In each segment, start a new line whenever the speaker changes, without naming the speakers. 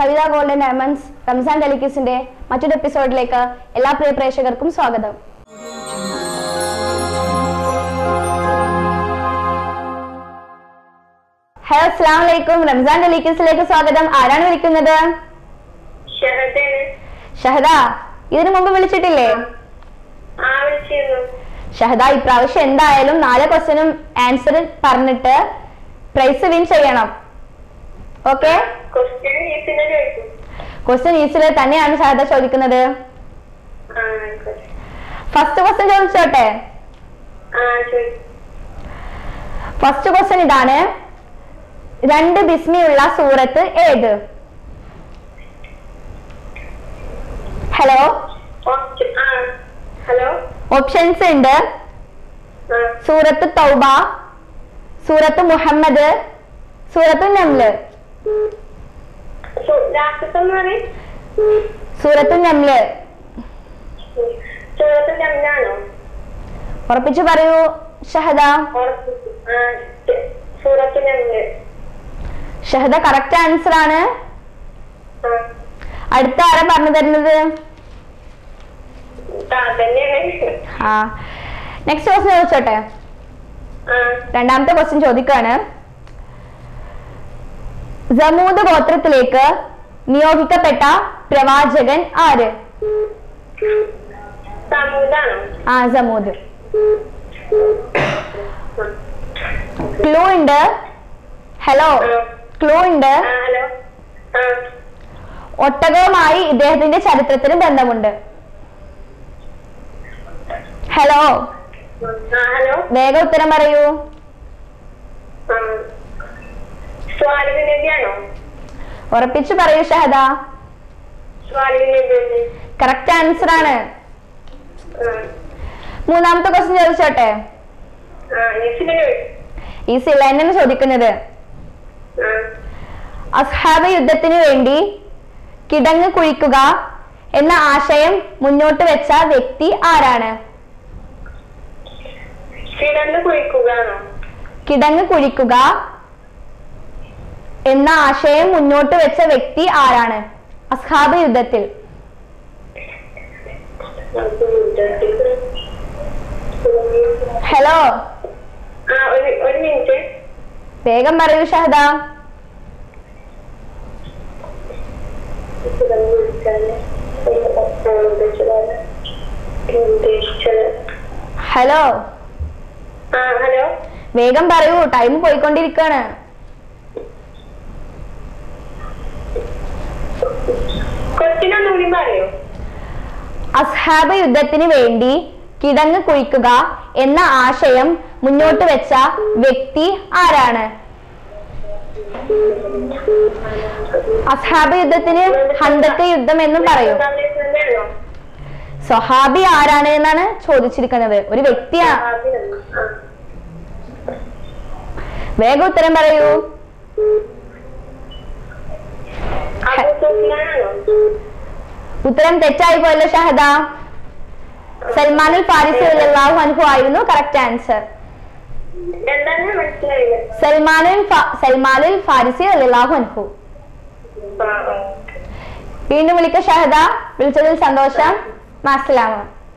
കവിത Golden Diamonds Ramzan ഡെലിക്കസിന്റെ മറ്റൊരു എപ്പിസോഡിലേക്ക് എല്ലാ പ്രിയ പ്രേക്ഷകർക്കും സ്വാഗതം ഹലോ അസ്സാം വലൈക്കും റംസാൻ ഡെലിക്കസിലേക്ക് സ്വാഗതം ആരാണ് വിളിക്കുന്നത്
ഷഹദാണ്
ഷഹദ ഇതിനു മുമ്പ് വിളിച്ചിട്ടില്ലേ
ആ വിളിച്ചിരുന്നു
ഷഹദ ഇപ്രാവശ്യം എന്തായാലും നാല് ക്വസ്റ്റ്യനും ആൻസർ പറഞ്ഞിട്ട് പ്രൈസ് വിൻ ചെയ്യണം ഓക്കെ
ക്വസ്റ്റ്യൻ ഈസിനെ ചോദിക്കും
ക്വസ്റ്റ്യൻ ഈസിൽ തന്നെയാണ് ഷഹദ ചോദിക്കുന്നത്
ആ ആയിക്കോട്ടെ
ഫസ്റ്റ് ക്വസ്റ്റ്യൻ ചോദിച്ചോട്ടെ
ആ ചോദിക്കും
ഫസ്റ്റ് ക്വസ്റ്റ്യൻ ഇതാണ് രണ്ട് ബിസ്മിയുള്ള സൂറത്ത് ഏത് ഹലോ
ഓപ്ഷൻ ആ ഹലോ
ഓപ്ഷൻസ് ഉണ്ട്
ആ
സൂറത്ത് തൗബ സൂറത്ത് മുഹമ്മദ് സൂറത്ത് നംല്
ലാസ്റ്റത്തെ എന്ന് പറയും
സൂറത്ത് നംല്
സൂറത്ത് രണ്ടാണോ
ഉറപ്പിച്ചു പറയൂ ഷഹദ
ഉറപ്പിച്ചു ആ സൂറത്ത് രണ്ട്
ഷഹദ കറക്റ്റ് ആൻസർ ആണ്
ആ
അടുത്ത ആരാ പറഞ്ഞു തരുന്നത്
ആ, തന്നെയാണ്
ആ നെക്സ്റ്റ് ക്വസ്റ്റ്യൻ ചോദിച്ചോട്ടെ
ആ
രണ്ടാമത്തെ ക്വസ്റ്റ്യൻ ചോദിക്കുകയാണ് ജമൂദ് ഗോത്രത്തിലേക്ക് നിയോഗിക്കപ്പെട്ട പ്രവാചകൻ ആര്
സമൂതാണോ
ആ ജമൂദ് ക്ലൂ ഉണ്ട് ഹലോ ക്ലൂ ഉണ്ട്
ആ ഹലോ ആ
ഒട്ടകവുമായി ഇദ്ദേഹത്തിന്റെ ചരിത്രത്തിന് ബന്ധമുണ്ട് ഹലോ
ആ ഹലോ
വേഗം ഉത്തരം പറയൂ
ആ സ്വാലിബ് നബിയാണോ
ഉറപ്പിച്ചു പറയൂ ഷഹദ
സ്വാലിബ് നബി
കറക്റ്റ് ആൻസർ ആണ്
ആ
മൂന്നാമത്തെ ക്വസ്റ്റ്യൻ ചോദിച്ചോട്ടെ
ആ ഈസിനെ ചോദിക്കും
ഈ സിലൈനാണ് ചോദിക്കുന്നത്
ആ
അസ്ഹാബ യുദ്ധത്തിനു വേണ്ടി കിടങ്ങ് കുഴിക്കുക എന്ന ആശയം മുന്നോട്ട് വെച്ച വ്യക്തി ആരാണ്
കിടന്ന് കുഴിക്കുകയാണോ
കിടങ്ങ് കുഴിക്കുക എന്ന ആശയം മുന്നോട്ട് വെച്ച വ്യക്തി ആരാണ് അസ്ഹാബ് യുദ്ധത്തിൽ ഹലോ
ആ ഒരു ഒരു മിനിറ്റ്
വേഗം പറയൂ ഷഹദ ഹലോ
ആ ഹലോ
വേഗം പറയൂ ടൈം പോയിക്കൊണ്ടിരിക്കാണ്
ക്വസ്റ്റ്യൻ ഒന്നുകൂടി പറയോ
അസ്ഹാബ് യുദ്ധത്തിന് വേണ്ടി കിടങ്ങ് കുഴിക്കുക എന്ന ആശയം മുന്നോട്ട് വെച്ച വ്യക്തി ആരാണ് അസ്ഹാബ് യുദ്ധത്തിന് ഹന്തക്ക് യുദ്ധം എന്നും പറയും
തന്നെയാണോ
സ്വഹാബി ആരാണ് എന്നാണ് ചോദിച്ചിരിക്കുന്നത് ഒരു വ്യക്തിയാണ് വേഗം ഉത്തരം പറയൂ ഉത്തരം തെറ്റായി പോയല്ലോ ഷഹദ സൽമാനുൽ ഫാരിസി അള്ളാഹു അൻഹു ആയിരുന്നു കറക്റ്റ് ആൻസർ
എന്താണ് മനസ്സിലായില്ല
സൽമാനുൽ ഫ- സൽമാനുൽ ഫാരിസി അള്ളാഹു അൻഹു
ആ, ആ.
വീണ്ടും വിളിക്ക ഷഹദ വിളിച്ചതിൽ സന്തോഷം മാസലാമ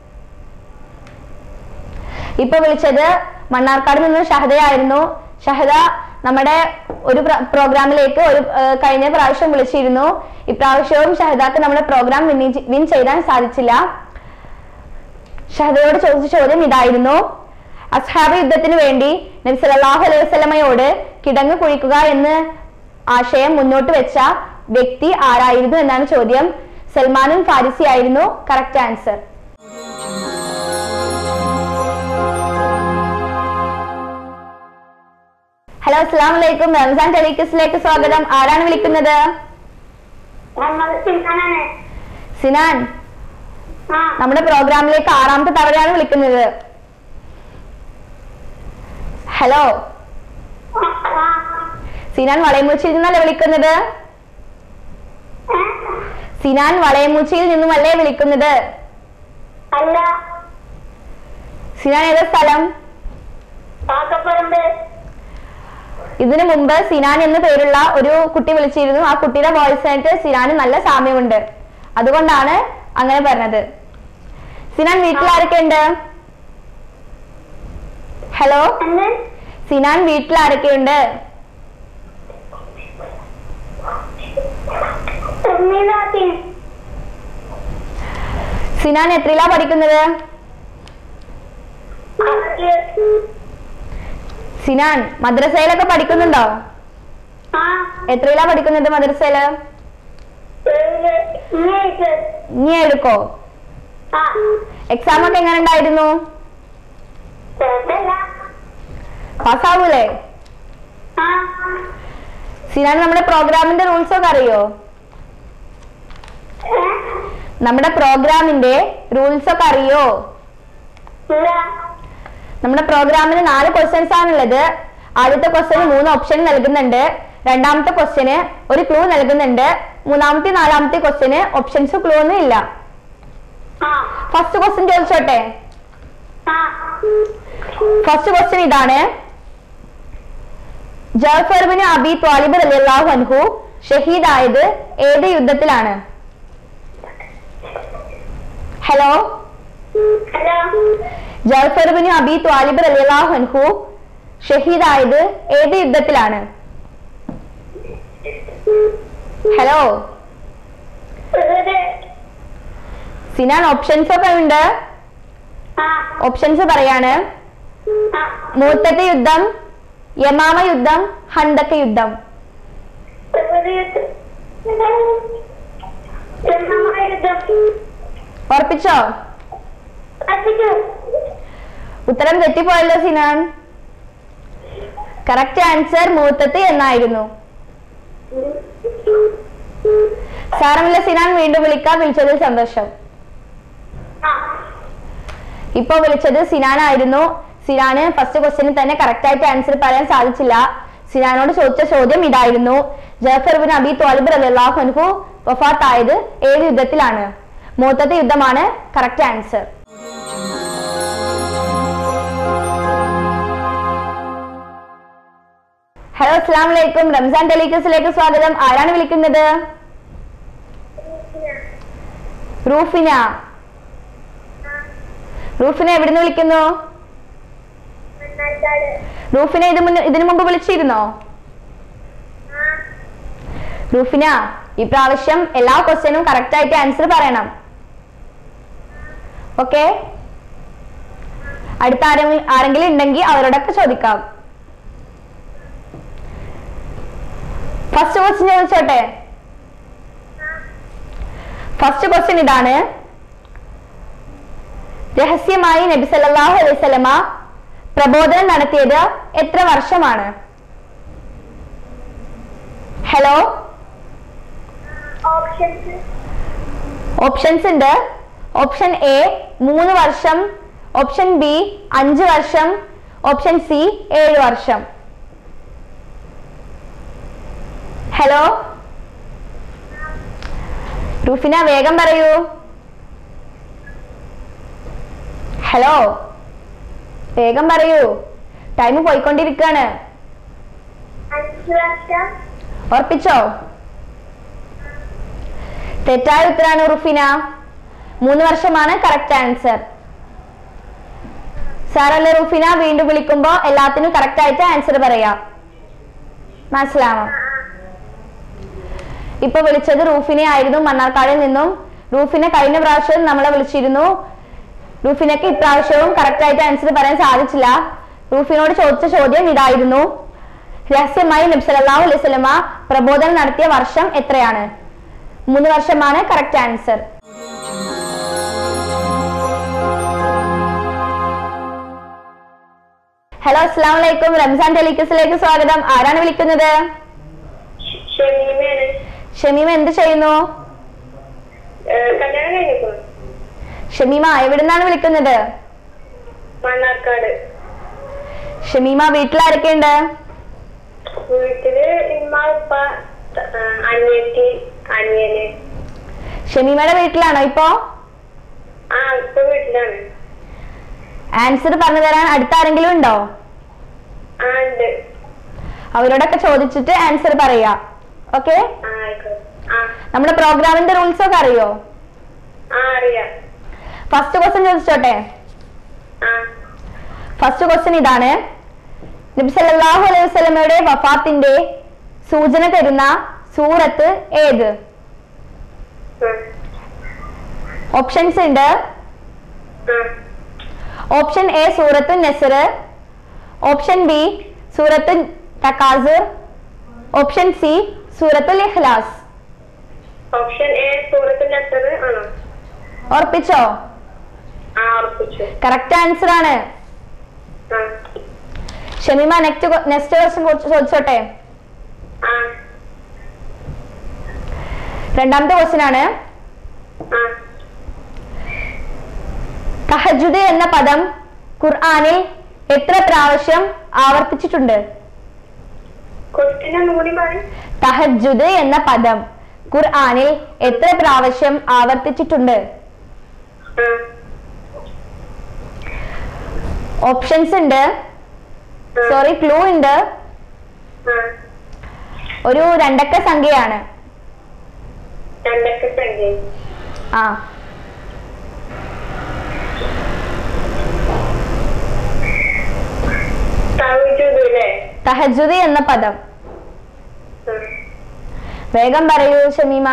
ഇപ്പൊ വിളിച്ചത് മണ്ണാർക്കാട് നിന്ന് ഷഹദയായിരുന്നു ഷഹദ നമ്മുടെ ഒരു പ്ര- പ്രോഗ്രാമിലേക്ക് ഒരു ഏഹ്, കഴിഞ്ഞ പ്രാവശ്യം വിളിച്ചിരുന്നു ഇപ്രാവശ്യവും ഷഹദാക്ക് നമ്മുടെ പ്രോഗ്രാം വിൻ ചെയ്യാൻ സാധിച്ചില്ല ഷഹദയോട് ചോദിച്ച ചോദ്യം ഇതായിരുന്നു അസ്ഹാബ് യുദ്ധത്തിന് വേണ്ടി നബി സല്ലല്ലാഹു അലൈഹി വസല്ലമയോട് കിടങ്ങ് കുഴിക്കുക എന്ന് ആശയം മുന്നോട്ട് വെച്ച വ്യക്തി ആരായിരുന്നു എന്നാണ് ചോദ്യം സൽമാനും ഫാരിസി ആയിരുന്നു കറക്റ്റ് ആൻസർ ഹലോ അസ്സാം വലൈക്കും റംസാൻ ടെലിക്കസിലേക്ക് സ്വാഗതം ആരാണ് വിളിക്കുന്നത്
മുഹമ്മദ് സിംഹാനാണ്
സിനാൻ
ആ
നമ്മുടെ പ്രോഗ്രാമിലേക്ക് ആറാമത്തെ തവണയാണ് വിളിക്കുന്നത് ഹലോ
ആ, ആ.
സിനാൻ വളയമുച്ചിയിൽ നിന്നല്ലേ വിളിക്കുന്നത്
ഏ?
സിനാൻ വളയമുച്ചിയിൽ നിന്നുമല്ലേ വിളിക്കുന്നത്
അല്ല
സിനാൻ ഏതാ സ്ഥലം
കാക്കപ്പറമ്പ്
ഇതിനു മുമ്പ് സിനാൻ എന്ന് പേരുള്ള ഒരു കുട്ടി വിളിച്ചിരുന്നു ആ കുട്ടിയുടെ വോയിസ് ആയിട്ട് സിനാന് നല്ല സാമ്യമുണ്ട് അതുകൊണ്ടാണ് അങ്ങനെ പറഞ്ഞത് സിനാൻ വീട്ടിൽ ആരൊക്കെ ഉണ്ട് ഹലോ
എന്ത്
സിനാൻ വീട്ടിൽ ആരൊക്കെയുണ്ട്
ഉമ്മീദാത്തി
സിനാൻ എത്രയിലാ പഠിക്കുന്നത് സിനാൻ മദ്രസയിലൊക്കെ പഠിക്കുന്നുണ്ടോ
ആ
എത്രയിലാ പഠിക്കുന്നത് മദ്രസയില്
ഏഴ് ഏഴ്
ഇനി എടുക്കോ
ആ
എക്സാം ഒക്കെ എങ്ങനെ ഉണ്ടായിരുന്നു
കുഴപ്പമില്ല
പാസ്സാവൂലേ
ആ
സിനാൻ നമ്മുടെ പ്രോഗ്രാമിന്റെ റൂൾസ് ഒക്കെ അറിയോ
ഏ?
നമ്മുടെ പ്രോഗ്രാമിന്റെ റൂൾസ് ഒക്കെ അറിയോ
ഇല്ല
നമ്മുടെ പ്രോഗ്രാമിന് നാല് ക്വസ്റ്റ്യൻസ് ആണുള്ളത് ആദ്യത്തെ ക്വസ്റ്റ്യന് മൂന്ന് ഓപ്ഷൻ നൽകുന്നുണ്ട് രണ്ടാമത്തെ ക്വസ്റ്റ്യന് ഒരു ക്ലൂ നൽകുന്നുണ്ട് മൂന്നാമത്തെ നാലാമത്തെ ക്വസ്റ്റ്യന് ഓപ്ഷൻസ് ക്ലൂ ഒന്നും ഇല്ല
ആ
ഫസ്റ്റ് ക്വസ്റ്റ്യൻ ചോദിച്ചോട്ടെ
ആ
ഫസ്റ്റ് ക്വസ്റ്റ്യൻ ഇതാണ് ജഫർബിന് അബി ത്വാലിബ് റളിയല്ലാഹു അൻഹു ഷഹീദായത് ഏത് യുദ്ധത്തിലാണ് ഹലോ
ഹലോ
ജഫർബിന് അബി ത്വാലിബ് റളിയല്ലാഹു അൻഹു ഷഹീദായത് ഏത് യുദ്ധത്തിലാണ് ഹലോ
ഇത്
സിനാൻ ഓപ്ഷൻസ് ഒക്കെ ഉണ്ട്
ആ
ഓപ്ഷൻസ് പറയാണ്
ആ
മൂത്തത്തെ യുദ്ധം യമാമ യുദ്ധം ഹണ്ടക്ക് യുദ്ധം ഉറപ്പിച്ചോ ഉത്തരം തെറ്റിപ്പോയല്ലോ സിനാൻ കറക്റ്റ് ആൻസർ മൂത്തത്ത് എന്നായിരുന്നു സാരമില്ല സിനാൻ വീണ്ടും വിളിക്കാൻ വിളിച്ചതിൽ സന്തോഷം ഇപ്പൊ വിളിച്ചത് സിനാൻ ആയിരുന്നു സിനാന് ഫസ്റ്റ് ക്വസ്റ്റ്യനിൽ തന്നെ കറക്റ്റ് ആയിട്ട് ആൻസർ പറയാൻ സാധിച്ചില്ല സിനാനോട് ചോദിച്ച ചോദ്യം ഇതായിരുന്നു ജഫർ ബിൻ അബി ത്വാലിബ് റളിയല്ലാഹു അൻഹു വഫാത്തായത് ഏത് യുദ്ധത്തിലാണ് മൂത്തത്തെ യുദ്ധമാണ് കറക്റ്റ് ആൻസർ ഹലോ അസ്സാം വലൈക്കും റംസാൻ ടെലിക്കസിലേക്ക് സ്വാഗതം ആരാണ് വിളിക്കുന്നത് റൂഫിന റൂഫിനെ എവിടുന്ന് വിളിക്കുന്നു റൂഫിനെ ഇത് മുന്ന ഇതിനു മുമ്പ് വിളിച്ചിരുന്നോ റൂഫിന ഈ പ്രാവശ്യം എല്ലാ ക്വസ്റ്റ്യനും കറക്റ്റ് ആയിട്ട് ആൻസർ പറയണം ഓക്കെ അടുത്ത ആരെങ്കിലും ആരെങ്കിലും ഉണ്ടെങ്കിൽ അവരോടൊക്കെ ചോദിക്കാം ഫസ്റ്റ് ക്വസ്റ്റ്യൻ ചോദിച്ചോട്ടെ ഫസ്റ്റ് ക്വസ്റ്റ്യൻ ഇതാണ് രഹസ്യമായി നബി സല്ലല്ലാഹു അലൈഹി വസല്ലമ പ്രബോധനം നടത്തിയത് എത്ര വർഷമാണ് ഹലോ
ഓപ്ഷൻസ്
ഓപ്ഷൻസ് ഉണ്ട് ഓപ്ഷൻ എ മൂന്ന് വർഷം ഓപ്ഷൻ ബി അഞ്ച് വർഷം ഓപ്ഷൻ സി ഏഴ് വർഷം ഹലോ റൂഫിന വേഗം പറയൂ ഹലോ വേഗം പറയൂ ടൈം പോയിക്കൊണ്ടിരിക്കുകയാണ്
അഞ്ച് വർഷം
ഉറപ്പിച്ചോ തെറ്റായ ഉത്തരാണ് റുഫിന മൂന്ന് വർഷമാണ് കറക്റ്റ് ആൻസർ സാറല്ലേ റുഫിന വീണ്ടും വിളിക്കുമ്പോ എല്ലാത്തിനും കറക്റ്റ് ആയിട്ട് ആൻസർ പറയാം മനസ്സിലാവോ ഇപ്പൊ വിളിച്ചത് റൂഫിനെ ആയിരുന്നു മണ്ണാർക്കാടിൽ നിന്നും റൂഫിനെ കഴിഞ്ഞ പ്രാവശ്യം നമ്മളെ വിളിച്ചിരുന്നു റൂഫിനക്ക് ഇപ്രാവശ്യവും കറക്റ്റ് ആയിട്ട് ആൻസർ പറയാൻ സാധിച്ചില്ല റൂഫിനോട് ചോദിച്ച ചോദ്യം ഇതായിരുന്നു രഹസ്യമായി നബ്സലാഹു അലൈഹി സ്വലമ പ്രബോധനം നടത്തിയ വർഷം എത്രയാണ് മൂന്ന് വർഷമാണ് കറക്റ്റ് ആൻസർ ഹലോ അസ്സാം വലൈക്കും റംസാൻ ടെലിക്കസിലേക്ക് സ്വാഗതം ആരാണ് വിളിക്കുന്നത്
ഷമീമയാണ്
ഷമീമ എന്ത് ചെയ്യുന്നു
കല്യാണം കഴിഞ്ഞിരിക്കുന്നു
ഷമീമ എവിടുന്നാണ് വിളിക്കുന്നത്
മണ്ണാർക്കാട്
ഷമീമ വീട്ടിൽ ആരൊക്കെയുണ്ട്
വീട്ടില് ഇമ്മ ഉപ്പ ആ, അനിയത്തി അനിയന്
ഷമീമയുടെ വീട്ടിലാണോ ഇപ്പോ
ആ ഇപ്പൊ വീട്ടിലാണ്
ആൻസർ പറഞ്ഞു തരാൻ അടുത്ത ആരെങ്കിലും ഉണ്ടോ
ആ ഉണ്ട്
അവരോടൊക്കെ ചോദിച്ചിട്ട് ആൻസർ പറയാ ഓക്കെ
ആ ആയിക്കോട്ടെ ആ
നമ്മുടെ പ്രോഗ്രാമിന്റെ റൂൾസ് ഒക്കെ അറിയോ
ആ അറിയാം
ഫസ്റ്റ് ക്വസ്റ്റ്യൻ ചോദിച്ചോട്ടെ
ആ
ഫസ്റ്റ് ക്വസ്റ്റ്യൻ ഇതാണ് നബി സല്ലല്ലാഹു അലൈഹി വസല്ലമയുടെ വഫാത്തിന്റെ സൂചന തരുന്ന സൂറത്ത് ഏത്
ആ
ഓപ്ഷൻസ് ഉണ്ട്
ആ
ഓപ്ഷൻ എ സൂറത്ത് നെസർ ഓപ്ഷൻ ബി സൂറത്ത് തക്കാസുർ ഓപ്ഷൻ സി സൂറത്തുൽ ഇഖ്ലാസ്
ഓപ്ഷൻ എ സൂറത്ത് നസർ ആണോ
ഉറപ്പിച്ചോ
ആ ഉറപ്പിച്ചു
കറക്റ്റ് ആൻസർ ആണ്
ആ
ഷമീമ നെക്സ്റ്റ് നെക്സ്റ്റ് ക്വസ്റ്റ്യൻ ചോദിച്ചോട്ടെ
ആ
രണ്ടാമത്തെ ക്വസ്റ്റ്യൻ ആണ്
ആ
തഹജുദ് എന്ന പദം ഖുർആനിൽ എത്ര പ്രാവശ്യം ആവർത്തിച്ചിട്ടുണ്ട്
ക്വസ്റ്റ്യൻ ഒന്നുകൂടി പറയും
തഹജുദ് എന്ന പദം ഖുർആനിൽ എത്ര പ്രാവശ്യം ആവർത്തിച്ചിട്ടുണ്ട്
ആ
ഓപ്ഷൻസ് ഉണ്ട്
ആ.
സോറി ക്ലൂ ഉണ്ട്
ആ
ഒരു രണ്ടക്ക സംഖ്യയാണ്
രണ്ടൊക്കെ സംഖ്യ
ആ
തവിച്ചത് അല്ലേ
തഹജുദ് എന്ന പദം
ആ
വേഗം പറയൂ ഷമീമ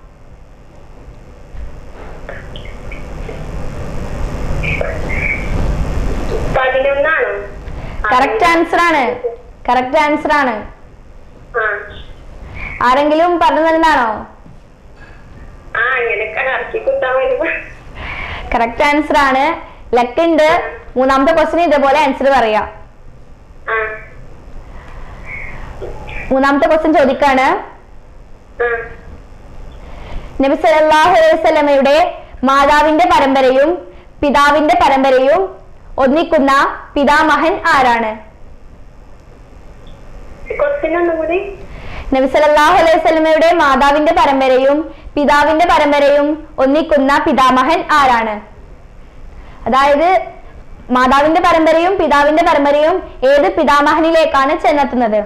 പതിനൊന്നാണോ
കറക്റ്റ് ആൻസർ ആണ് കറക്റ്റ് ആൻസർ ആണ്
ആ
ആരെങ്കിലും പറഞ്ഞു തന്നാണോ
ആ അങ്ങനെയൊക്കെ ഇറക്കി കുത്താൻ വരുമ്പോ
കറക്റ്റ് ആൻസർ ആണ് ലക്ക് ഉണ്ട് മൂന്നാമത്തെ ക്വസ്റ്റിന് ഇതേപോലെ ആൻസർ പറയാം
ആ
മൂന്നാമത്തെ ക്വസ്റ്റ്യൻ ചോദിക്കാണ്
ആ
നബി സല്ലല്ലാഹു അലൈഹി വസല്ലമയുടെ മാതാവിന്റെ പരമ്പരയും പിതാവിന്റെ പരമ്പരയും ഒന്നിക്കുന്ന പിതാമഹൻ ആരാണ്
ക്വസ്റ്റ്യൻ ഒന്നും കൂടി
നബി സല്ലല്ലാഹു അലൈഹി വസല്ലമയുടെ മാതാവിന്റെ പരമ്പരയും പിതാവിന്റെ പരമ്പരയും ഒന്നിക്കുന്ന പിതാമഹൻ ആരാണ് അതായത് മാതാവിന്റെ പരമ്പരയും പിതാവിന്റെ പരമ്പരയും ഏത് പിതാമഹനിലേക്കാണ് ചെന്നെത്തുന്നത്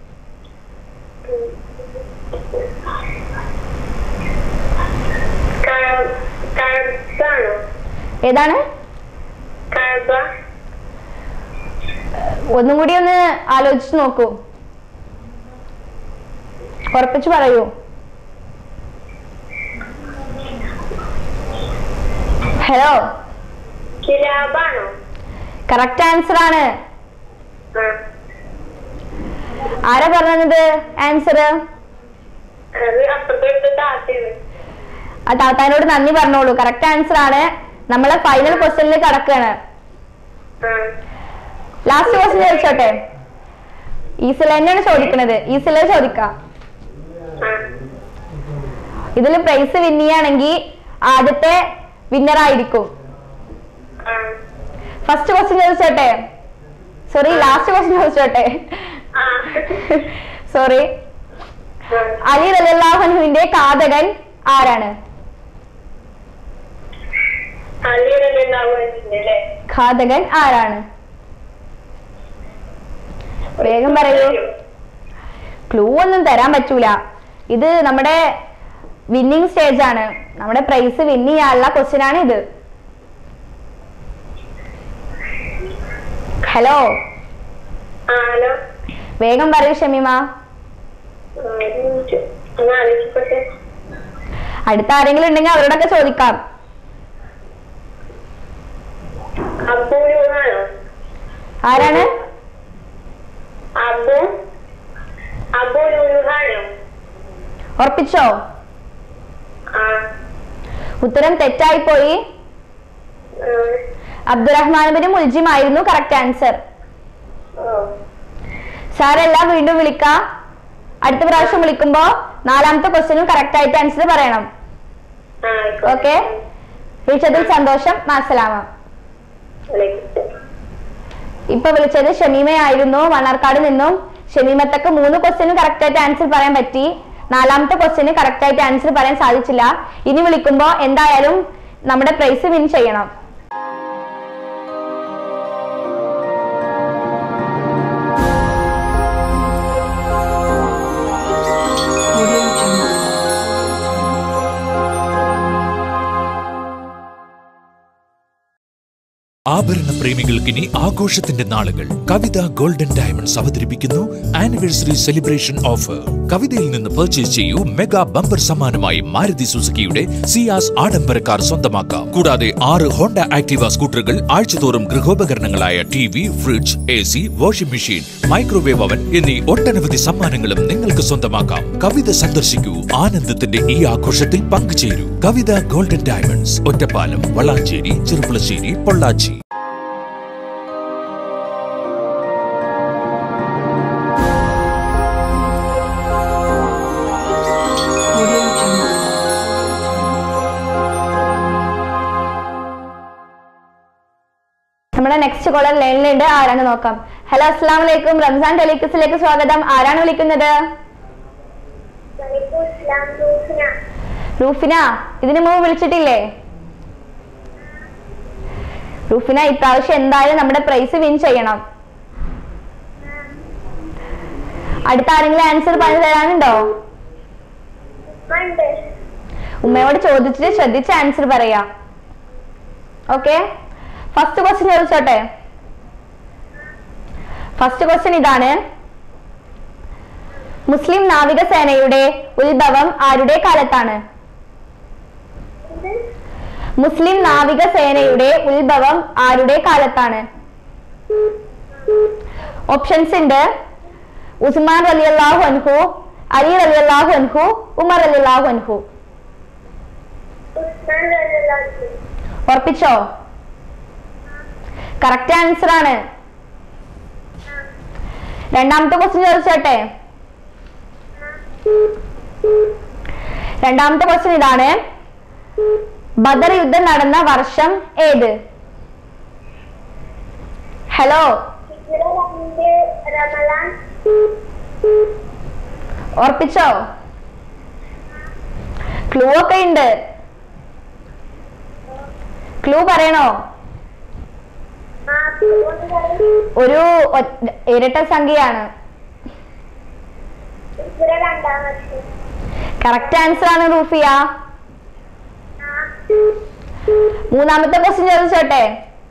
കഴബാണോ
ഏതാണ്
കഴബ
ഒന്നും കൂടി ഒന്ന് ആലോചിച്ച് നോക്കൂ ഉറപ്പിച്ചു പറയൂ ഹലോ
കിലാബാണോ
കറക്റ്റ് ആൻസർ ആണ്
ആ
ആരാ പറഞ്ഞത് ആൻസർ
അത് അപ്പുറത്തെ താത്തയാണ്
ആ താത്താനോട് നന്ദി പറഞ്ഞോളൂ കറക്റ്റ് ആൻസർ ആണ് നമ്മളെ ഫൈനൽ ക്വസ്റ്റ്യനിൽ കടക്കുകയാണ്
ആ
ലാസ്റ്റ് ക്വസ്റ്റ്യൻ ചോദിച്ചോട്ടെ ഈസിൽ തന്നെയാണ് ചോദിക്കണത് ഈസിൽ ചോദിക്കാം
ആ
ഇതിൽ പ്രൈസ് വിൻ ചെയ്യുകയാണെങ്കിൽ ആദ്യത്തെ വിന്നർ ആയിരിക്കും
ആ
ഫസ്റ്റ് ക്വസ്റ്റ്യൻ ചോദിച്ചോട്ടെ സോറി ലാസ്റ്റ് ക്വസ്റ്റ്യൻ ചോദിച്ചോട്ടെ
ആ
സോറി അലി റലാഹുവിന്റെ കാതകൻ ആരാണ്
അല്ലേ
ഘാതകൻ ആരാണ് വേഗം പറയൂ ക്ലൂ ഒന്നും തരാൻ പറ്റൂല ഇത് നമ്മുടെ വിന്നിങ് സ്റ്റേജ് ആണ് നമ്മുടെ പ്രൈസ് വിൻ ചെയ്യാനുള്ള ക്വസ്റ്റ്യൻ ആണ് ഇത് ഹലോ
ആ ഹലോ
വേഗം പറയൂ ഷമീമ
ഒരു മിനിറ്റ് ഒന്ന് ആലോചിക്കട്ടെ
അടുത്ത ആരെങ്കിലും ഉണ്ടെങ്കിൽ അവരോടൊക്കെ ചോദിക്കാം
അബുലാണോ
ആരാണ്
അബു അബുലുഹാണോ
ഉറപ്പിച്ചോ
ആ
ഉത്തരം തെറ്റായി പോയി
ആ,
അബ്ദുറഹ്മാൻ ബിൻ മുൽജിം ആയിരുന്നു കറക്റ്റ് ആൻസർ
ഓ
സാറെല്ലാം വീണ്ടും വിളിക്കാം അടുത്ത പ്രാവശ്യം വിളിക്കുമ്പോ നാലാമത്തെ ക്വസ്റ്റ്യനും കറക്റ്റ് ആയിട്ട് ആൻസർ പറയണം
ആ ആയിക്കോട്ടെ.
ഓക്കെ വിളിച്ചതിൽ സന്തോഷം മാസലാമ
വിളിക്കട്ടെ.
ഇപ്പൊ വിളിച്ചത് ഷമീമയായിരുന്നു മണ്ണാർക്കാട് നിന്നും ഷമീമത്തക്ക് മൂന്ന് ക്വസ്റ്റ്യനും കറക്റ്റ് ആയിട്ട് ആൻസർ പറയാൻ പറ്റി നാലാമത്തെ ക്വസ്റ്റ്യന് കറക്റ്റ് ആയിട്ട് ആൻസർ പറയാൻ സാധിച്ചില്ല ഇനി വിളിക്കുമ്പോ എന്തായാലും നമ്മുടെ പ്രൈസ് വിൻ ചെയ്യണം
ആഭരണ പ്രേമികൾക്കിനി ആഘോഷത്തിന്റെ നാളുകൾ കവിത ഗോൾഡൻ ഡയമണ്ട്സ് അവതരിപ്പിക്കുന്നു ആനിവേഴ്സറി സെലിബ്രേഷൻ ഓഫർ കവിതയിൽ നിന്ന് പർച്ചേസ് ചെയ്യൂ മെഗാ ബമ്പർ സമ്മാനമായി മാരുതി സുസുക്കിയുടെ സിയാസ് ആഡംബര കാർ സ്വന്തമാക്കാം കൂടാതെ ആറ് ഹോണ്ട ആക്ടിവ സ്കൂട്ടറുകൾ ആഴ്ചതോറും ഗൃഹോപകരണങ്ങളായ T V fridge A C washing machine microwave oven എന്നീ ഒട്ടനവധി സമ്മാനങ്ങളും നിങ്ങൾക്ക് സ്വന്തമാക്കാം കവിത സന്ദർശിക്കൂ ആനന്ദത്തിന്റെ ഈ ആഘോഷത്തിൽ പങ്കുചേരൂ കവിത ഗോൾഡൻ ഡയമണ്ട്സ് ഒറ്റപ്പാലം വളാഞ്ചേരി ചെറുപ്പുളശ്ശേരി പൊള്ളാച്ചി
നമ്മുടെ നെക്സ്റ്റ് കോളർ ലൈനിലുണ്ട് ആരാണ് നോക്കാം ഹലോ അസ്സാം വലൈക്കും റംസാൻ ടെലിക്സിലേക്ക് സ്വാഗതം ആരാണ് വിളിക്കുന്നത്
വലൈക്കും അസ്സലാം റൂഫിന
റൂഫിന ഇതിനു മുമ്പ് വിളിച്ചിട്ടില്ലേ റൂഫിന ഇപ്രാവശ്യം എന്തായാലും നമ്മുടെ പ്രൈസ് വിൻ ചെയ്യണം അടുത്ത ആരെങ്കിലും ആൻസർ പറഞ്ഞു തരാനുണ്ടോ
ഉണ്ട്
ഉമ്മയോട് ചോദിച്ചിട്ട് ശ്രദ്ധിച്ച് ആൻസർ പറയാ ഓക്കെ ഫസ്റ്റ് ക്വസ്റ്റ്യൻ ചോദിച്ചോട്ടെ ഫസ്റ്റ് ക്വസ്റ്റ്യൻ ഇതാണ് മുസ്ലിം നാവികസേനയുടെ ഉത്ഭവം ആരുടെ കാലത്താണ്
ഇത്
മുസ്ലിം നാവികസേനയുടെ ഉത്ഭവം ആരുടെ കാലത്താണ് ഓപ്ഷൻസ് ഉണ്ട് ഉസ്മാൻ റലിയല്ലാഹു അൻഹു അലി റലിയല്ലാഹു അൻഹു ഉമർ റലിയല്ലാഹു അൻഹു
ഉസ്മാൻ റളിയല്ലാഹു
ഉറപ്പിച്ചോ കറക്റ്റ് ആൻസർ ആണ് രണ്ടാമത്തെ ക്വസ്റ്റ്യൻ ചോദിച്ചോട്ടെ രണ്ടാമത്തെ ക്വസ്റ്റ്യൻ ഇതാണ് ബദർ യുദ്ധം നടന്ന വർഷം ഏത് ഹലോ
ഹിജ്റ രണ്ട് റമളാൻ
ഉറപ്പിച്ചോ ക്ലൂ ഒക്കെ ഉണ്ട് ക്ലൂ പറയണോ
ആ അതുകൊണ്ട് പറയും
ഒരു ഒറ്റ- ഇരട്ട സംഖ്യയാണ്
ഹിജ്റ രണ്ടാം വർഷം
കറക്റ്റ് ആൻസർ ആണ് റൂഫിയ
ആ
മൂന്നാമത്തെ ക്വസ്റ്റ്യൻ ചോദിച്ചോട്ടെ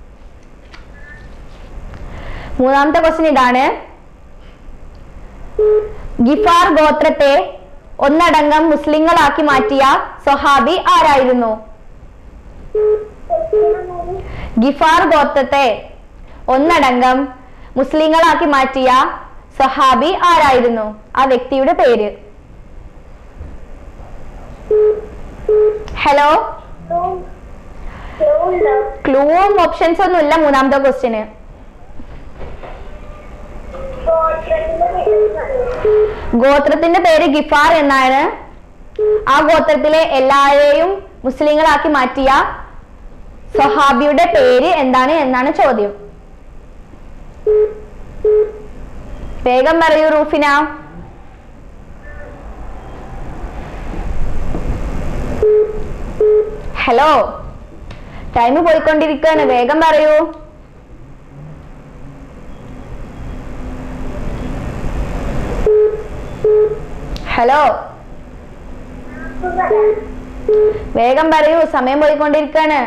മൂന്നാമത്തെ ക്വസ്റ്റ്യൻ ഇതാണ് ഗിഫാർ ഗോത്രത്തെ ഒന്നടങ്കം മുസ്ലിങ്ങളാക്കി മാറ്റിയ സ്വഹാബി ആരായിരുന്നു ഗിഫാർ ഗോത്രത്തെ ഒന്നടങ്കം മുസ്ലിങ്ങളാക്കി മാറ്റിയ സ്വഹാബി ആരായിരുന്നു ആ വ്യക്തിയുടെ പേര് ഹലോ
ഉണ്ടോ
ക്ലൂവും ഓപ്ഷൻസ് ഒന്നും ഇല്ല മൂന്നാമത്തെ ക്വസ്റ്റ്യന്
ഗോത്രത്തിന്റെ പേര് പറയൂ.
ഗോത്രത്തിന്റെ പേര് ഗിഫാർ എന്നാണ് ആ ഗോത്രത്തിലെ എല്ലാവരെയും മുസ്ലിങ്ങളാക്കി മാറ്റിയ സ്വഹാബിയുടെ പേര് എന്താണ് എന്നാണ് ചോദ്യം വേഗം പറയൂ റൂഫിന ഹലോ ടൈം പോയിക്കൊണ്ടിരിക്കുകയാണ് വേഗം പറയൂ ഹലോ
സുഖം.
വേഗം പറയൂ സമയം പോയിക്കൊണ്ടിരിക്കാണ്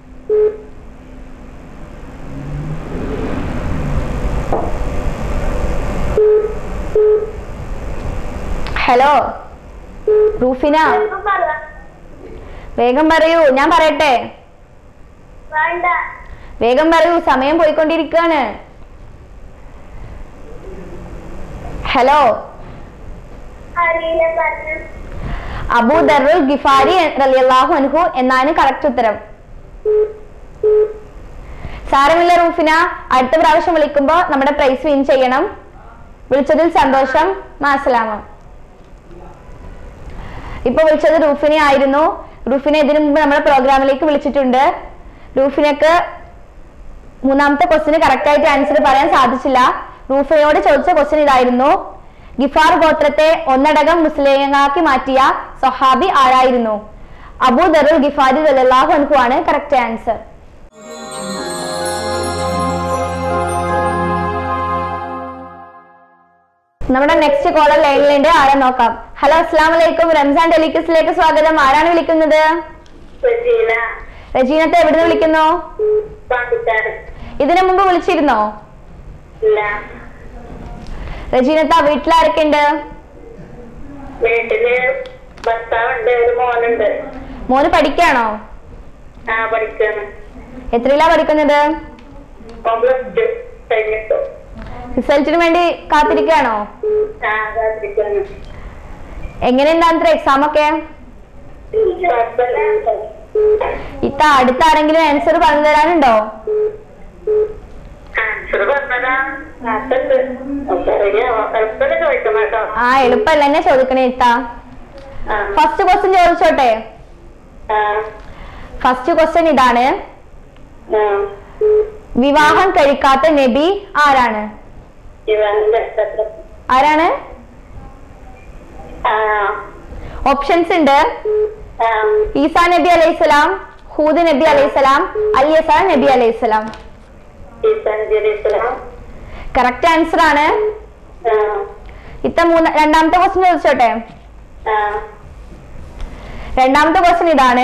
ഹലോ റൂഫിന
ഇപ്പൊ പറ.
വേഗം പറയൂ ഞാൻ പറയട്ടെ
വേണ്ട
വേഗം പറയൂ സമയം പോയിക്കൊണ്ടിരിക്കാണ് ഹലോ
അറിയില്ല പറഞ്ഞു
അബൂ ദറുൽ ഗിഫാരി റളിയല്ലാഹു അൻഹു എന്നാണ് കറക്റ്റ് ഉത്തരം സാരമില്ല റൂഫിന അടുത്ത പ്രാവശ്യം വിളിക്കുമ്പോ നമ്മുടെ പ്രൈസ് വിൻ ചെയ്യണം വിളിച്ചതിൽ സന്തോഷം മാസലാമ ഇപ്പൊ വിളിച്ചത് റൂഫിനെ ആയിരുന്നു റൂഫിനെ ഇതിനു മുമ്പ് നമ്മുടെ പ്രോഗ്രാമിലേക്ക് വിളിച്ചിട്ടുണ്ട് റൂഫിനക്ക് മൂന്നാമത്തെ ക്വസ്റ്റിന് കറക്റ്റ് ആയിട്ട് ആൻസർ പറയാൻ സാധിച്ചില്ല റൂഫിനോട് ചോദിച്ച ക്വസ്റ്റ്യൻ ഇതായിരുന്നു ഗിഫാർ ഗോത്രത്തെ ഒന്നടങ്കം മുസ്ലിങ്ങളാക്കി മാറ്റിയ സഹാബി ആരായിരുന്നു അബൂ ദറുൽ ഗിഫാരി റളിയല്ലാഹു അൻഹു ആണ് കറക്റ്റ് ആൻസർ നമ്മുടെ നെക്സ്റ്റ് കോളർ ലൈനിലുണ്ട് ആരാ നോക്കാം ഹലോ അസ്സാം വലൈക്കും റംസാൻ ടെലിക്കസിലേക്ക് സ്വാഗതം ആരാണ് വിളിക്കുന്നത്
റജീന
രജീനത്തെ എവിടുന്ന് വിളിക്കുന്നു
പാകിസ്ഥാൻ
ഇതിനു മുമ്പ് വിളിച്ചിരുന്നോ
ഇല്ല
റജീനത്ത വീട്ടിലാരൊക്കെ ഉണ്ട്
വീട്ടില് ഭർത്താവുണ്ട് ഒരു മോനുണ്ട്
മോന് പഠിക്കാണോ
ആ പഠിക്കാണ്
എത്രയിലാ പഠിക്കുന്നത്
ഓൻ പ്ലസ് ടു കഴിഞ്ഞിട്ടു
റിസൾട്ടിന് വേണ്ടി കാത്തിരിക്കുകയാണോ
ആ കാത്തിരിക്കാണ്
എങ്ങനെയുണ്ടാകുന്ന എക്സാം ഒക്കെ
കുഴപ്പമില്ല
ഇത്ത അടുത്ത ആരെങ്കിലും ആൻസർ പറഞ്ഞു തരാനുണ്ടോ
ആൻസർ പറഞ്ഞതാ കാത്തുണ്ട് അറിയാമോ കുഴപ്പമില്ല ചോദിക്കണം കേട്ടോ
ആ എളുപ്പമല്ല തന്നെ ചോദിക്കണേ ഇത്ത
ആ
ഫസ്റ്റ് ക്വസ്റ്റ്യൻ ചോദിച്ചോട്ടെ
ആ
ഫസ്റ്റ് ക്വസ്റ്റ്യൻ ഇതാണ്
ആ
വിവാഹം കഴിക്കാത്ത നബി ആരാണ്
ഇവന്റെ നക്ഷത്രം
ആരാണ്
ആ
ഓപ്ഷൻസ് ഉണ്ട്
ആ
ഈസാ നബി അലൈഹിസ്സലാം ഹൂദ് നബി അലൈഹിസ്സലാം അലിയസ നബി അലൈഹിസ്സലാം
ഈസാൻ
കറക്റ്റ് ആൻസർ ആണ്
ആ
ഇത്ത മൂന്ന് രണ്ടാമത്തെ ക്വസ്റ്റ്യൻ ചോദിച്ചോട്ടെ
ആ
രണ്ടാമത്തെ ക്വസ്റ്റ്യൻ ഇതാണ്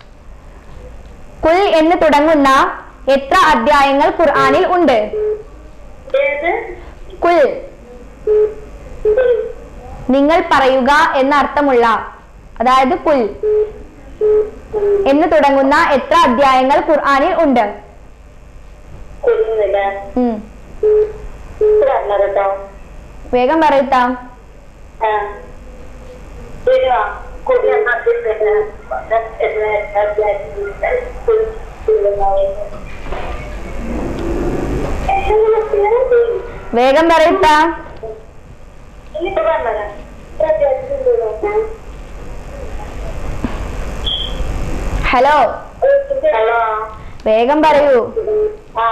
കുൽ എന്ന് തുടങ്ങുന്ന എത്ര അധ്യായങ്ങൾ ഖുർആനിൽ ഉണ്ട്
ഏത്
കുൽ നിങ്ങൾ പറയുക എന്ന അർത്ഥമുള്ള അതായത് കുൽ എന്ന് തുടങ്ങുന്ന എത്ര അധ്യായങ്ങൾ ഖുർആനിൽ ഉണ്ട്
കുഞ്ഞില്ല
ഉം.
പറഞ്ഞത് കേട്ടോ
വേഗം പറയത്താം
ആ വരുവാ കുടി
വേഗം പറയത്താം
ഇപ്പൊ പറഞ്ഞതാ
ഹലോ
ഹലോ
വേഗം പറയൂ
ആ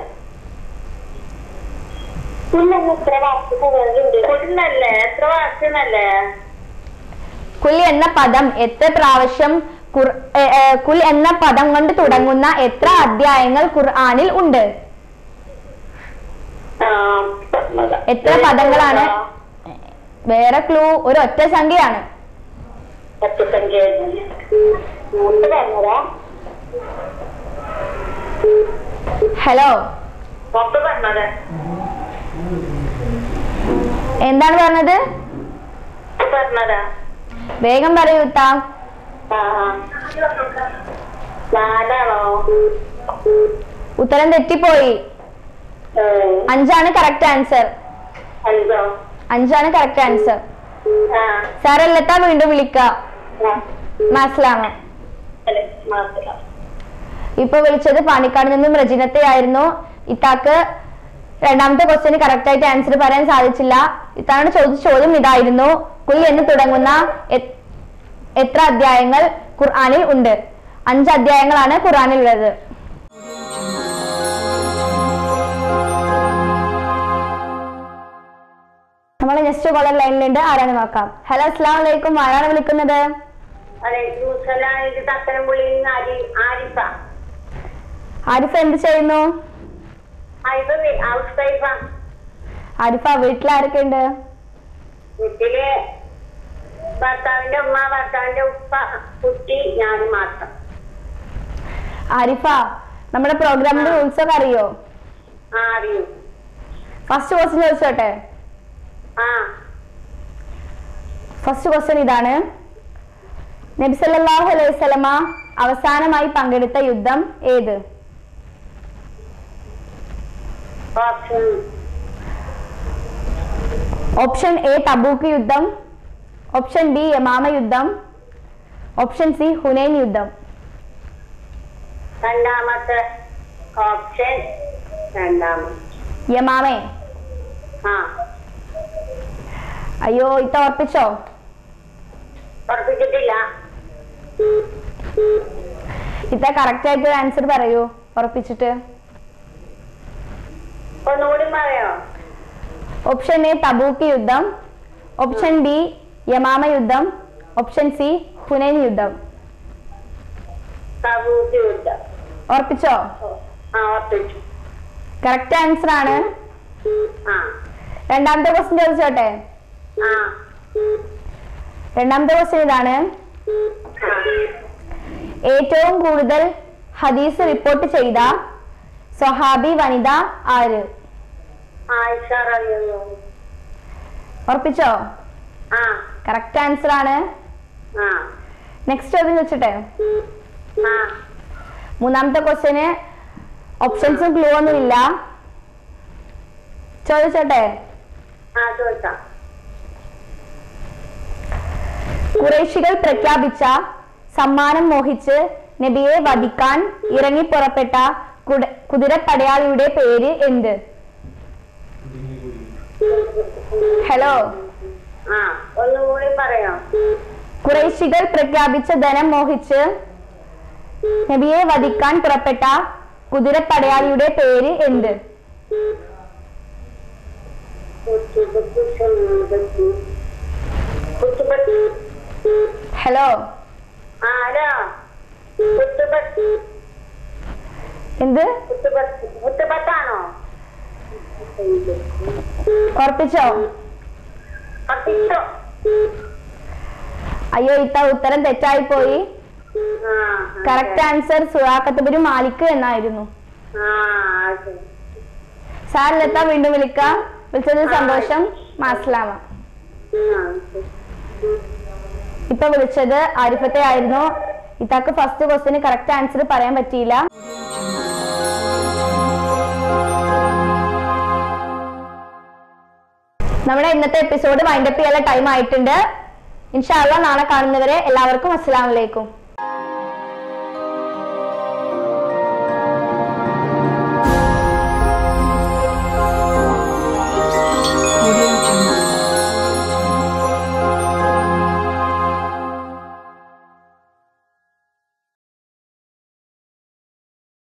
കുഞ്ഞെന്ന് എത്ര വാക്കുകളുണ്ട് കുഞ്ഞല്ലേ എത്ര വാക്കുന്നല്ലേ
കുൽ എന്ന പദം എത്ര പ്രാവശ്യം ഖുർ- ഏ, ഏ, കുൽ എന്ന പദം കൊണ്ട് തുടങ്ങുന്ന എത്ര അധ്യായങ്ങൾ ഖുർആനിൽ ഉണ്ട്
ആ പറഞ്ഞതാ
എത്ര പദങ്ങളാണ് വേറെ ക്ലൂ ഒരു ഒറ്റ സംഖ്യയാണ്
പത്ത് സംഖ്യ മൂത്ത് പറഞ്ഞതാ
ഹലോ
മൊത്തം പറഞ്ഞത്
എന്താണ് പറഞ്ഞത്
പറഞ്ഞതാ
വേഗം പറയൂ ഉത്ത
ആ ആ. നാലാണോ
ഉത്തരം തെറ്റിപ്പോയി
ഏ,
അഞ്ചാണ് കറക്റ്റ് ആൻസർ
അഞ്ചോ
അഞ്ചാണ് കറക്റ്റ് ആൻസർ
ആ
സാറല്ലത്താ വീണ്ടും വിളിക്ക
ആ.
മനസ്സിലാമോ
അല്ലെ മാത്രം
ഇപ്പൊ വിളിച്ചത് പാണിക്കാട് നിന്നും റജിനത്തെ ആയിരുന്നു ഇത്താക്ക് രണ്ടാമത്തെ ക്വസ്റ്റ്യന് കറക്റ്റ് ആയിട്ട് ആൻസർ പറയാൻ സാധിച്ചില്ല ഇത്താണ് ചോദിച്ച ചോദ്യം ഇതായിരുന്നു കുൽ എന്ന് തുടങ്ങുന്ന എ- എത്ര അധ്യായങ്ങൾ ഖുർആനിൽ ഉണ്ട് അഞ്ച് അധ്യായങ്ങളാണ് ഖുർആനിൽ ഉള്ളത് നമ്മളെ നെക്സ്റ്റ് കോളർ ലൈനിലുണ്ട് ആരാണ് നോക്കാം ഹലോ അസ്സാം വലൈക്കും ആരാണ് വിളിക്കുന്നത്
അലൈക്കും സലാം ഇത് തത്തനംപുള്ളി ആരി ആരിഫ
ആരിഫ എന്ത് ചെയ്യുന്നു
ആരിഫ ഹൗസ് വൈഫാ
ആരിഫ വീട്ടിലാരൊക്കെ ഉണ്ട്
വീട്ടില് ഭർത്താവിന്റെ ഉമ്മ ഭർത്താവിന്റെ ഉപ്പ കുട്ടി ഞാൻ മാത്രം
ആരിഫ നമ്മുടെ പ്രോഗ്രാമിന്റെ റൂൾസ് ഒക്കെ അറിയോ
ആ അറിയും
ഫസ്റ്റ് ക്വസ്റ്റ്യൻ ചോദിച്ചോട്ടെ
ആ
ഫസ്റ്റ് ക്വസ്റ്റ്യൻ ഇതാണ് നബി സല്ലല്ലാഹു അലൈഹി വസല്ലമ അവസാനമായി പങ്കെടുത്ത യുദ്ധം ഏത്
ഓപ്ഷൻ
ഓപ്ഷൻ എ തബൂക്ക് യുദ്ധം ഓപ്ഷൻ ബി യമാമ യുദ്ധം ഓപ്ഷൻ സി ഹുനൈൻ യുദ്ധം
രണ്ടാമത്തെ ഓപ്ഷൻ രണ്ടാമത്
യമാമേ
ആ
അയ്യോ ഇത്ത ഉറപ്പിച്ചോ
ഉറപ്പിച്ചിട്ടില്ല
ഇത്ത കറക്റ്റ് ആയിട്ട് ആൻസർ പറയൂ ഉറപ്പിച്ചിട്ട്
ഒന്നുകൂടി പറയോ
ഓപ്ഷൻ എ തബൂക്ക് യുദ്ധം ഓപ്ഷൻ ബി യമാമ യുദ്ധം ഓപ്ഷൻ സി ഹുനൈൻ യുദ്ധം
തബൂക്ക് യുദ്ധം
ഉറപ്പിച്ചോ
ആ ഉറപ്പിച്ചു
കറക്റ്റ് ആൻസർ ആണ്
ആ
രണ്ടാമത്തെ ക്വസ്റ്റ്യൻ ചോദിച്ചോട്ടെ
ആ
രണ്ടാമത്തെ ക്വസ്റ്റ്യൻ ഇതാണ്
ആ
ഏറ്റവും കൂടുതൽ ഹദീസ് റിപ്പോർട്ട് ചെയ്ത സ്വഹാബി വനിത ആര്
ആയിഷ അറിയുന്നു
ഉറപ്പിച്ചോ
ആ
കറക്റ്റ് ആൻസർ ആണ്
ആ
നെക്സ്റ്റ് ചോദ്യം ചോദിച്ചട്ടെ
ആ
മൂന്നാമത്തെ ക്വസ്റ്റ്യന് ഓപ്ഷൻസും ക്ലൂ ഒന്നുമില്ല ചോദിച്ചോട്ടെ
ആ ചോദിക്കാം
കുറേശികൾ പ്രഖ്യാപിച്ച സമ്മാനം മോഹിച്ച് നബിയെ വധിക്കാൻ ഇറങ്ങി പുറപ്പെട്ട കുട- കുതിരപ്പടയാളിയുടെ പേര് എന്ത് ഹലോ
ആ ഒന്നുകൂടി പറയാം
കുറേശികൾ പ്രഖ്യാപിച്ച ധനം മോഹിച്ച് നബിയെ വധിക്കാൻ പുറപ്പെട്ട കുതിരപ്പടയാളിയുടെ പേര് എന്ത്
കുത്തുപത്തി സമീപത്തി കുത്തുപത്തി
ഹലോ
ആ ഹലോ കുത്തുപത്തി
എന്ത്
കുത്തുപത്തി കുത്തുപത്താണോ
ഉറപ്പിച്ചോ
കത്തിച്ചോ
അയ്യോ ഇത്ത ഉത്തരം തെറ്റായി പോയി
ആ
കറക്റ്റ് ആൻസർ സുഹാക്കത്തുബുരു മാലിക് എന്നായിരുന്നു
ആ അതെ
സാറിലെത്താ വീണ്ടും വിളിക്കാം വിളിച്ചതിൽ സന്തോഷം മാസ്ലാമ
ആ
ഇപ്പൊ വിളിച്ചത് ആരിഫത്തെ ആയിരുന്നു ഇത്താക്ക് ഫസ്റ്റ് ക്വസ്റ്റിന് കറക്റ്റ് ആൻസർ പറയാൻ പറ്റിയില്ല നമ്മുടെ ഇന്നത്തെ എപ്പിസോഡ് വൈൻഡപ്പ് ചെയ്യാനുള്ള ടൈം ആയിട്ടുണ്ട് ഇൻഷാല്ല നാളെ കാണുന്നവരെ എല്ലാവർക്കും അസ്സലാമലൈക്കും